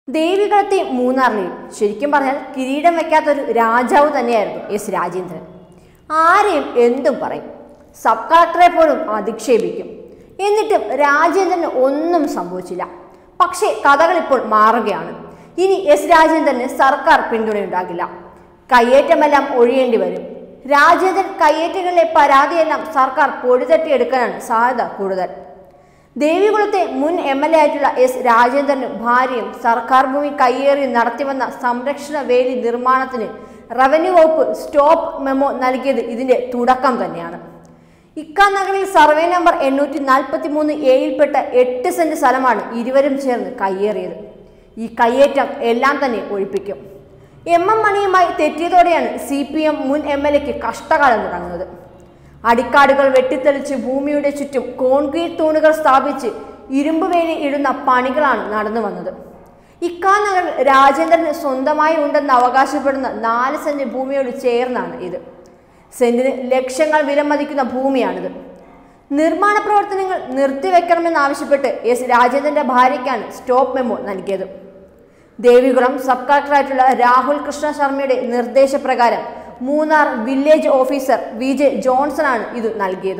ദേവികുളത്തെ മൂന്നാറിലെയും ശരിക്കും പറഞ്ഞാൽ കിരീടം വെക്കാത്തൊരു രാജാവ് തന്നെയായിരുന്നു എസ് രാജേന്ദ്രൻ ആരെയും എന്തും പറയും സബ് കളക്ടറെ പോലും അധിക്ഷേപിക്കും എന്നിട്ടും രാജേന്ദ്രന് ഒന്നും സംഭവിച്ചില്ല പക്ഷേ കഥകൾ ഇപ്പോൾ മാറുകയാണ് ഇനി എസ് രാജേന്ദ്രന് സർക്കാർ പിന്തുണയുണ്ടാകില്ല കയ്യേറ്റമെല്ലാം ഒഴിയേണ്ടി വരും രാജേന്ദ്രൻ കയ്യേറ്റങ്ങളിലെ പരാതിയെല്ലാം സർക്കാർ പൊടിതട്ടിയെടുക്കാനാണ് സാധ്യത കൂടുതൽ ദേവികുളത്തെ മുൻ എം എൽ എ ആയിട്ടുള്ള എസ് രാജേന്ദ്രനും ഭാര്യയും സർക്കാർ ഭൂമി കയ്യേറി നടത്തിവന്ന സംരക്ഷണ വേലി നിർമ്മാണത്തിന് റവന്യൂ വകുപ്പ് സ്റ്റോപ്പ് മെമ്മോ നൽകിയത് ഇതിന്റെ തുടക്കം തന്നെയാണ് ഇക്ക നഗറിൽ സർവേ നമ്പർ എണ്ണൂറ്റി നാൽപ്പത്തി മൂന്ന് എയിൽപ്പെട്ട എട്ട് സെന്റ് സ്ഥലമാണ് ഇരുവരും ചേർന്ന് കയ്യേറിയത് ഈ കയ്യേറ്റം എല്ലാം തന്നെ ഒഴിപ്പിക്കും എം എം മണിയുമായി തെറ്റിയതോടെയാണ് സി പി എം മുൻ എം എൽ എക്ക് കഷ്ടകാലം തുടങ്ങുന്നത് അടിക്കാടുകൾ വെട്ടിത്തെളിച്ച് ഭൂമിയുടെ ചുറ്റും കോൺക്രീറ്റ് തൂണുകൾ സ്ഥാപിച്ച് ഇരുമ്പ് വേലി ഇടുന്ന പണികളാണ് നടന്നു വന്നത് ഇക്കാനഗറിൽ രാജേന്ദ്രന് സ്വന്തമായി ഉണ്ടെന്ന് അവകാശപ്പെടുന്ന നാല് സെന്റ് ഭൂമിയോട് ചേർന്നാണ് ഇത് സെന്റിന് ലക്ഷങ്ങൾ വിലമതിക്കുന്ന ഭൂമിയാണിത് നിർമ്മാണ പ്രവർത്തനങ്ങൾ നിർത്തിവെക്കണമെന്നാവശ്യപ്പെട്ട് എസ് രാജേന്ദ്രന്റെ ഭാര്യയ്ക്കാണ് സ്റ്റോപ്പ് മെമ്മോ നൽകിയത് ദേവികുളം സബ് കളക്ടറായിട്ടുള്ള രാഹുൽ കൃഷ്ണ ശർമ്മയുടെ നിർദ്ദേശപ്രകാരം Munnar village officer V J ജോൺസണാണ് ഇത് നൽകിയത്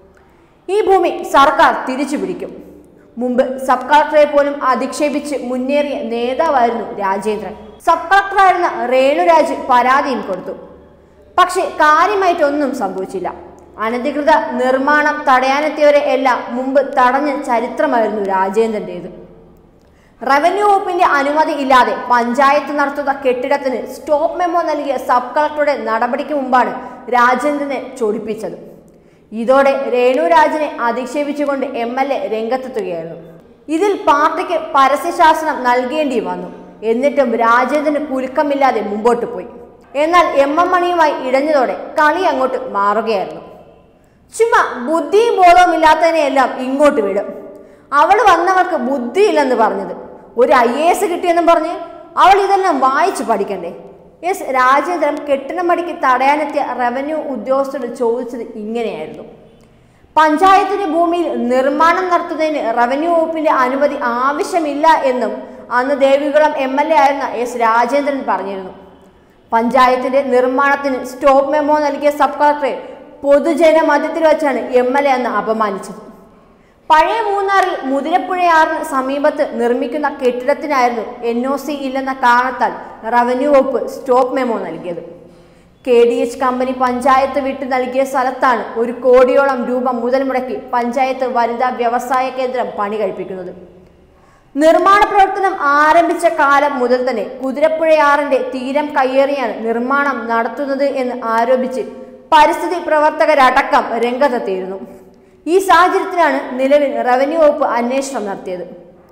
ഈ ഭൂമി സർക്കാർ തിരിച്ചു പിടിക്കും മുമ്പ് സബ് കളക്ടറെ പോലും അധിക്ഷേപിച്ച് മുന്നേറിയ നേതാവായിരുന്നു രാജേന്ദ്രൻ സബ് കളക്ടറായിരുന്ന രേണുരാജ് പരാതിയും കൊടുത്തു പക്ഷെ കാര്യമായിട്ടൊന്നും സംഭവിച്ചില്ല അനധികൃത നിർമ്മാണം തടയാനെത്തിയവരെ എല്ലാം മുമ്പ് തടഞ്ഞ ചരിത്രമായിരുന്നു രാജേന്ദ്രൻ്റേത് റവന്യൂ വകുപ്പിന്റെ അനുമതി ഇല്ലാതെ പഞ്ചായത്ത് നടത്തുന്ന കെട്ടിടത്തിന് സ്റ്റോപ്പ് മെമ്മോ നൽകിയ സബ് കളക്ടറുടെ നടപടിക്ക് മുമ്പാണ് രാജേന്ദ്രനെ ചൊടിപ്പിച്ചത് ഇതോടെ രേണുരാജിനെ അധിക്ഷേപിച്ചുകൊണ്ട് എം എൽ എ രംഗത്തെത്തുകയായിരുന്നു ഇതിൽ പാർട്ടിക്ക് പരസ്യശാസനം നൽകേണ്ടി വന്നു എന്നിട്ടും രാജേന്ദ്രന് കുലുക്കമില്ലാതെ മുമ്പോട്ട് പോയി എന്നാൽ എം എം മണിയുമായി ഇടഞ്ഞതോടെ കളി അങ്ങോട്ട് മാറുകയായിരുന്നു ചുമ്മാ ബുദ്ധിയും ബോധവും ഇല്ലാത്തതിനെയെല്ലാം ഇങ്ങോട്ട് വിടും അവൾ വന്നവർക്ക് ബുദ്ധിയില്ലെന്ന് പറഞ്ഞത് ഒരു ഐ എ എസ് കിട്ടിയെന്നും പറഞ്ഞ് അവൾ ഇതെല്ലാം വായിച്ചു പഠിക്കണ്ടേ എസ് രാജേന്ദ്രൻ കെട്ടിടം പടിക്ക് തടയാനെത്തിയ റവന്യൂ ഉദ്യോഗസ്ഥരോട് ചോദിച്ചത് ഇങ്ങനെയായിരുന്നു പഞ്ചായത്തിന്റെ ഭൂമിയിൽ നിർമ്മാണം നടത്തുന്നതിന് റവന്യൂ വകുപ്പിന്റെ അനുമതി ആവശ്യമില്ല എന്നും അന്ന് ദേവികുളം എം എൽ എ ആയിരുന്ന എസ് രാജേന്ദ്രൻ പറഞ്ഞിരുന്നു പഞ്ചായത്തിന്റെ നിർമ്മാണത്തിന് സ്റ്റോപ്പ് മെമ്മോ നൽകിയ സബ് കളക്ടറെ പൊതുജന മധ്യത്തിൽ വെച്ചാണ് എം എൽ എ അന്ന് അപമാനിച്ചത് പഴയ മൂന്നാറിൽ മുതിരപ്പുഴയാറിന് സമീപത്ത് നിർമ്മിക്കുന്ന കെട്ടിടത്തിനായിരുന്നു എൻ ഒ സി ഇല്ലെന്ന കാരണത്താൽ റവന്യൂ വകുപ്പ് സ്റ്റോപ്പ് മെമ്മോ നൽകിയത് കെ ഡി എച്ച് കമ്പനി പഞ്ചായത്ത് വിട്ടു നൽകിയ സ്ഥലത്താണ് ഒരു കോടിയോളം രൂപ മുതൽ മുടക്കി പഞ്ചായത്ത് വനിതാ വ്യവസായ കേന്ദ്രം പണി കഴിപ്പിക്കുന്നത് നിർമ്മാണ പ്രവർത്തനം ആരംഭിച്ച കാലം മുതൽ തന്നെ കുതിരപ്പുഴയാറിന്റെ തീരം കയ്യേറിയാണ് നിർമ്മാണം നടത്തുന്നത് എന്ന് ആരോപിച്ച് പരിസ്ഥിതി പ്രവർത്തകരടക്കം രംഗത്തെത്തിയിരുന്നു ഈ സാഹചര്യത്തിലാണ് നിലവിൽ റവന്യൂ വകുപ്പ് അന്വേഷണം നടത്തിയത്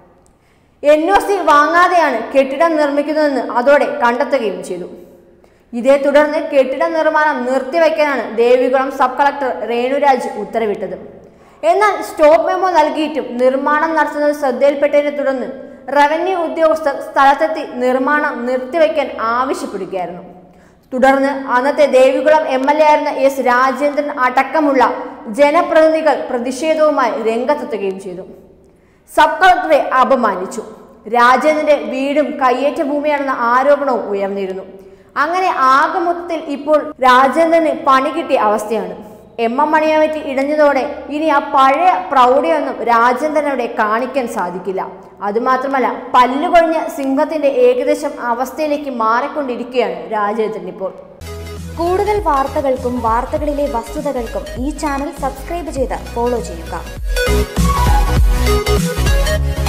എൻ ഒ സി വാങ്ങാതെയാണ് കെട്ടിടം നിർമ്മിക്കുന്നതെന്ന് അതോടെ കണ്ടെത്തുകയും ചെയ്തു ഇതേ തുടർന്ന് കെട്ടിട നിർമ്മാണം നിർത്തിവെക്കാനാണ് ദേവികുളം സബ് കളക്ടർ രേണുരാജ് ഉത്തരവിട്ടത് എന്നാൽ സ്റ്റോപ്പ് മെമ്മോ നൽകിയിട്ടും നിർമ്മാണം നടത്തുന്നത് ശ്രദ്ധയിൽപ്പെട്ടതിനെ തുടർന്ന് റവന്യൂ ഉദ്യോഗസ്ഥർ സ്ഥലത്തെത്തി നിർമ്മാണം നിർത്തിവെക്കാൻ ആവശ്യപ്പെടുകയായിരുന്നു തുടർന്ന് അന്നത്തെ ദേവികുളം എം എൽ എ ആയിരുന്ന എസ് രാജേന്ദ്രൻ അടക്കമുള്ള ജനപ്രതിനിധികൾ പ്രതിഷേധവുമായി രംഗത്തെത്തുകയും ചെയ്തു സബ് കളക്ടറെ അപമാനിച്ചു രാജേന്ദ്രന്റെ വീടും കയ്യേറ്റ ഭൂമിയാണെന്ന ആരോപണവും ഉയർന്നിരുന്നു അങ്ങനെ ആകെ മൊത്തത്തിൽ ഇപ്പോൾ രാജേന്ദ്രന് പണി കിട്ടിയ അവസ്ഥയാണ് എം എം മണിയുമായിട്ട് ഇടഞ്ഞതോടെ ഇനി ആ പഴയ പ്രൗഢിയൊന്നും രാജേന്ദ്രനവിടെ കാണിക്കാൻ സാധിക്കില്ല അതുമാത്രമല്ല പല്ലുകൊഴിഞ്ഞ സിംഹത്തിന്റെ ഏകദേശം അവസ്ഥയിലേക്ക് മാറിക്കൊണ്ടിരിക്കുകയാണ് രാജേന്ദ്രൻ ഇപ്പോൾ കൂടുതൽ വാർത്തകൾക്കും വാർത്തകളിലെ വസ്തുതകൾക്കും ഈ ചാനൽ സബ്സ്ക്രൈബ് ചെയ്ത് ഫോളോ ചെയ്യുക